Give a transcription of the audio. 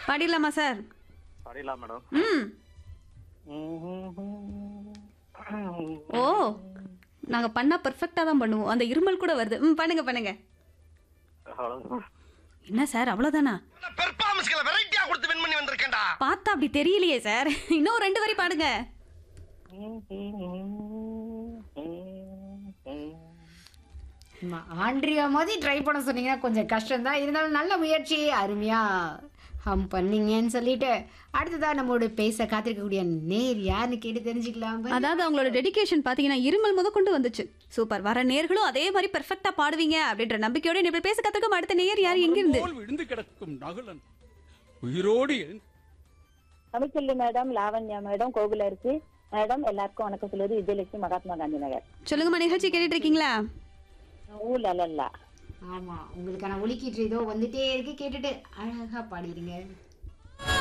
பாடிடலாமா sir பாடிடலாம் madam ம் ஓ நாங்க பண்ணா பெர்ஃபெக்ட்டா தான் பண்ணுவோம் அந்த இருமல் கூட வருது ம் பண்ணுங்க பண்ணுங்க அவ்வளவுதான். என்ன சார் அவ்வளவுதானா பெர்ஃபார்மன்ஸ்களை வெரைட்டியா கொடுத்து வின் பண்ணி வந்திருக்கேன்டா பார்த்தா அப்படி தெரியலையே சார் இன்னும் ரெண்டு வரி பாடுங்க ஆமா, ஆண்ட்ரியா மாதிரி ட்ரை பண்ண சொன்னீங்கன்னா கொஞ்சம் கஷ்டம் தான் இருந்தாலும் நல்ல முயற்சி அருமையா ஹம் பண்ணீங்கன்னு சொல்லிட்டு அடுத்ததா நம்மளோட பேச காத்திருக்கக்கூடிய நேர் யாருன்னு கேட்டு தெரிஞ்சுக்கலாம் அதாவது அவங்களோட டெடிகேஷன் பாத்தீங்கன்னா இருமல் முத கொண்டு வந்துச்சு சூப்பர் வர நேர்களும் அதே மாதிரி பெர்ஃபெக்ட்டா பாடுவீங்க அப்படின்ற நம்பிக்கையோட இப்படி பேச கத்துக்கும் அடுத்த நேர் யார் எங்க இருந்து போல் விழுந்து கிடக்கும் நகுலன் உயிரோடு எழுந்து தமிழ்ச்செல்வி மேடம் லாவண்யா மேடம் கோகுல இருக்கு மேடம் எல்லாருக்கும் வணக்கம் சொல்லுவது விஜயலட்சுமி மகாத்மா காந்தி நகர் சொல்லுங்கம்மா நிகழ்ச்சி கேட்டுட்டு இருக்கீங்களா ஊர்ல அல்ல ஆமா உங்களுக்கான ஒலிக்கீற்று இதோ வந்துட்டே இருக்கு கேட்டுட்டு அழகா பாடிடுங்க